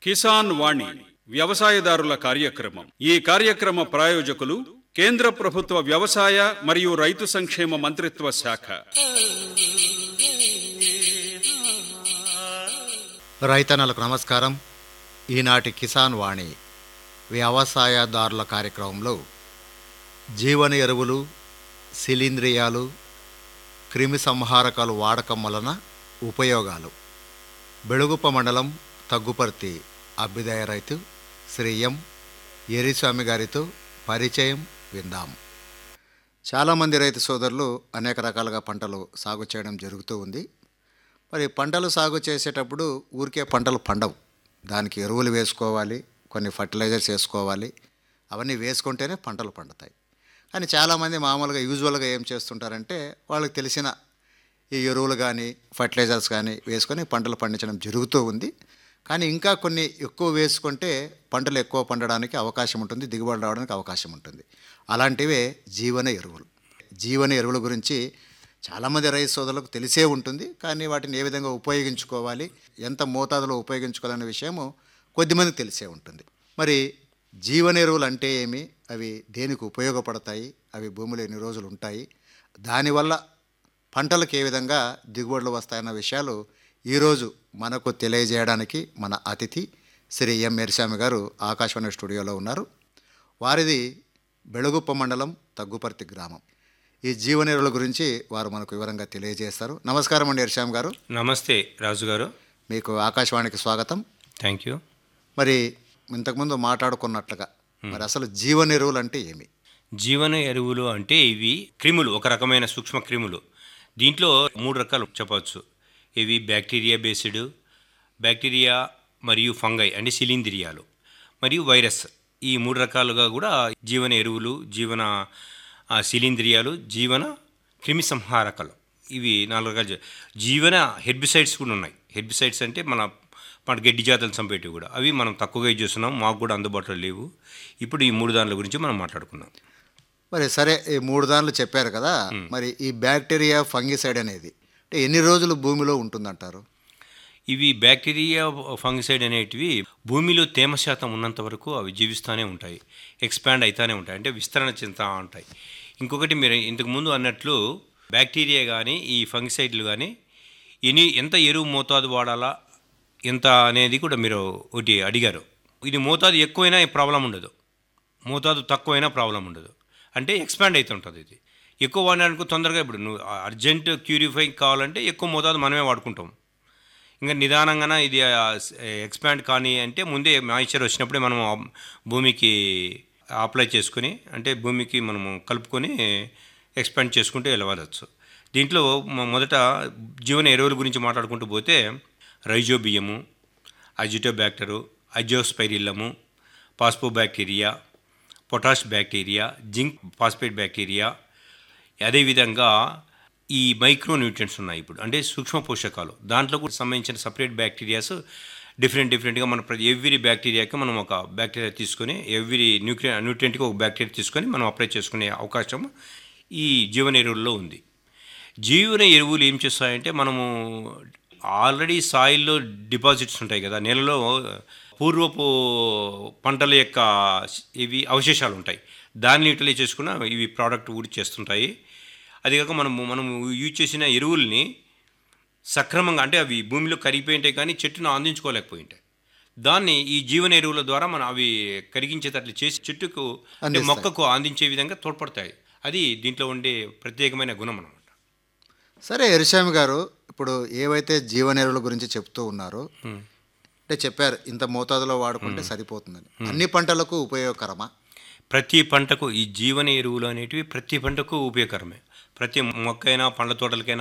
కిసాన్ వాణి వ్యవసాయదారుల కార్యక్రమం ఈ కార్యక్రమ ప్రాయోజకులు కేంద్ర ప్రభుత్వ వ్యవసాయ మరియు రైతు సంక్షేమ మంత్రిత్వ శాఖ రైతన్నలకు నమస్కారం ఈనాటి కిసాన్ వాణి వ్యవసాయదారుల కార్యక్రమంలో జీవన ఎరువులు శిలీంద్రియాలు క్రిమి సంహారకాలు వాడకం వలన ఉపయోగాలు బెడుగుప్ప మండలం తగ్గుపర్తి అభ్యుదయ రైతు శ్రీ ఎం ఎరిస్వామి గారితో పరిచయం విందాం చాలామంది రైతు సోదరులు అనేక రకాలుగా పంటలు సాగు చేయడం జరుగుతూ ఉంది మరి పంటలు సాగు చేసేటప్పుడు ఊరికే పంటలు పండవు దానికి ఎరువులు వేసుకోవాలి కొన్ని ఫర్టిలైజర్స్ వేసుకోవాలి అవన్నీ వేసుకుంటేనే పంటలు పండుతాయి కానీ చాలామంది మామూలుగా యూజువల్గా ఏం చేస్తుంటారంటే వాళ్ళకి తెలిసిన ఈ ఎరువులు కానీ ఫర్టిలైజర్స్ కానీ వేసుకొని పంటలు పండించడం జరుగుతూ ఉంది కానీ ఇంకా కొన్ని ఎక్కువ వేసుకుంటే పంటలు ఎక్కువ పండడానికి అవకాశం ఉంటుంది దిగుబడి రావడానికి అవకాశం ఉంటుంది అలాంటివే జీవన ఎరువులు జీవన ఎరువుల గురించి చాలామంది రైతు సోదరులకు తెలిసే ఉంటుంది కానీ వాటిని ఏ విధంగా ఉపయోగించుకోవాలి ఎంత మోతాదులో ఉపయోగించుకోవాలనే విషయము కొద్దిమందికి తెలిసే ఉంటుంది మరి జీవన ఎరువులు అంటే ఏమి అవి దేనికి ఉపయోగపడతాయి అవి భూమిలో ఎన్ని రోజులు ఉంటాయి దానివల్ల పంటలకు ఏ విధంగా దిగుబడులు వస్తాయన్న విషయాలు ఈరోజు మనకు తెలియజేయడానికి మన అతిథి శ్రీ ఎం ఎరిస్వామి గారు ఆకాశవాణి స్టూడియోలో ఉన్నారు వారిది బెళగుప్ప మండలం తగ్గుపర్తి గ్రామం ఈ జీవనెరువుల గురించి వారు మనకు వివరంగా తెలియజేస్తారు నమస్కారం అండి ఎరిశ్యామ్ గారు నమస్తే రాజు గారు మీకు ఆకాశవాణికి స్వాగతం థ్యాంక్ యూ మరి ఇంతకుముందు మాట్లాడుకున్నట్లుగా మరి అసలు జీవనెరువులు అంటే ఏమి జీవన ఎరువులు అంటే ఇవి క్రిములు ఒక రకమైన సూక్ష్మ క్రిములు దీంట్లో మూడు రకాలు చెప్పవచ్చు ఇవి బ్యాక్టీరియా బేస్డ్ బ్యాక్టీరియా మరియు ఫంగై అంటే శిలీంద్రియాలు మరియు వైరస్ ఈ మూడు రకాలుగా కూడా జీవన ఎరువులు జీవన ఆ, శిలీంద్రియాలు జీవన క్రిమి సంహారకాలు ఇవి నాలుగు రకాలు జీ- జీవన హెర్బిసైడ్స్ కూడా ఉన్నాయి హెర్బిసైడ్స్ అంటే మన మన గడ్డి జాతులు చంపేటివి కూడా అవి మనం తక్కువగా యూజ్ చేస్తున్నాం మాకు కూడా అందుబాటులో లేవు ఇప్పుడు ఈ మూడు దానిల గురించి మనం మాట్లాడుకుందాం మరి సరే ఈ మూడు దానిలు చెప్పారు కదా మరి ఈ బ్యాక్టీరియా ఫంగిసైడ్ అనేది అంటే ఎన్ని రోజులు భూమిలో ఉంటుందంటారు ఇవి బ్యాక్టీరియా ఫంగిసైడ్ అనేటివి భూమిలో తేమ శాతం ఉన్నంత వరకు అవి జీవిస్తూనే ఉంటాయి ఎక్స్పాండ్ అవుతూనే ఉంటాయి అంటే విస్తరణ చెందుతూ ఉంటాయి ఇంకొకటి మీరు ఇంతకు ముందు అన్నట్లు బ్యాక్టీరియా కానీ ఈ ఫంగిసైడ్లు కానీ ఎన్ని ఎంత ఎరువు మోతాదు వాడాలా ఎంత అనేది కూడా మీరు ఒకటి అడిగారు ఇది మోతాదు ఎక్కువైనా ప్రాబ్లం ఉండదు మోతాదు తక్కువైనా ప్రాబ్లం ఉండదు అంటే ఎక్స్పాండ్ అవుతుంటుంది ఇది ఎక్కువ వాడడానికి తొందరగా ఇప్పుడు నువ్వు అర్జెంట్ క్యూరిఫై కావాలంటే ఎక్కువ మోతాదు మనమే వాడుకుంటాం ఇంకా నిదానంగా ఇది ఎక్స్పాండ్ కానీ అంటే ముందే మాయిశ్చర్ వచ్చినప్పుడే మనం ఆ భూమికి అప్లై చేసుకొని అంటే భూమికి మనము కలుపుకొని ఎక్స్పాండ్ చేసుకుంటూ వెళ్ళవచ్చు దీంట్లో మొ- మొదట జీవన ఎరువుల గురించి మాట్లాడుకుంటూ పోతే rhizobium azotobacter azospirillum phosphobacteria potash bacteria zinc phosphate bacteria అదేవిధంగా ఈ మైక్రో న్యూట్రియంట్స్ ఉన్నాయి ఇప్పుడు అంటే సూక్ష్మ పోషకాలు దాంట్లో కూడా సంబంధించిన సపరేట్ బ్యాక్టీరియాస్ డిఫరెంట్ డిఫరెంట్గా మన ప్రతి ఎవ్రీ బ్యాక్టీరియాకి మనం ఒక బ్యాక్టీరియా తీసుకొని ఎవ్రీ న్యూక్లియర్ న్యూట్రియంట్కి ఒక బ్యాక్టీరియా తీసుకొని మనం అప్లై చేసుకునే అవకాశం ఈ జీవన ఎరువుల్లో ఉంది జీవన ఎరువులు ఏం చేస్తాయంటే మనము ఆల్రెడీ సాయిల్లో డిపాజిట్స్ ఉంటాయి కదా నేలలో పూర్వపు పంటల యొక్క ఇవి అవశేషాలు ఉంటాయి దాన్ని యూటిలైజ్ చేసుకున్న ఇవి ప్రోడక్ట్ ఊడి చేస్తుంటాయి అది కాక మనము మనం యూజ్ చేసిన ఎరువుల్ని సక్రమంగా అంటే అవి భూమిలో కరిగిపోయి ఉంటాయి కానీ చెట్టును అందించుకోలేకపోయి ఉంటాయి దాన్ని ఈ జీవన ఎరువుల ద్వారా మనం అవి కరిగించేటట్లు చేసి చెట్టుకు అంటే అందిస్తాయి. మొక్కకు అందించే విధంగా తోడ్పడతాయి అది దీంట్లో ఉండే ప్రత్యేకమైన గుణం అనమాట సరే ఎరిస్వామి గారు ఇప్పుడు ఏవైతే జీవనెరువుల గురించి చెప్తూ ఉన్నారో అంటే చెప్పారు ఇంత మోతాదులో వాడుకుంటే సరిపోతుందని అన్ని పంటలకు ఉపయోగకరమా ప్రతి పంటకు ఈ జీవన ఎరువులు అనేటివి ప్రతి పంటకు ఉపయోగకరమే ప్రతి మొక్కైనా పండ్ల తోటలకైనా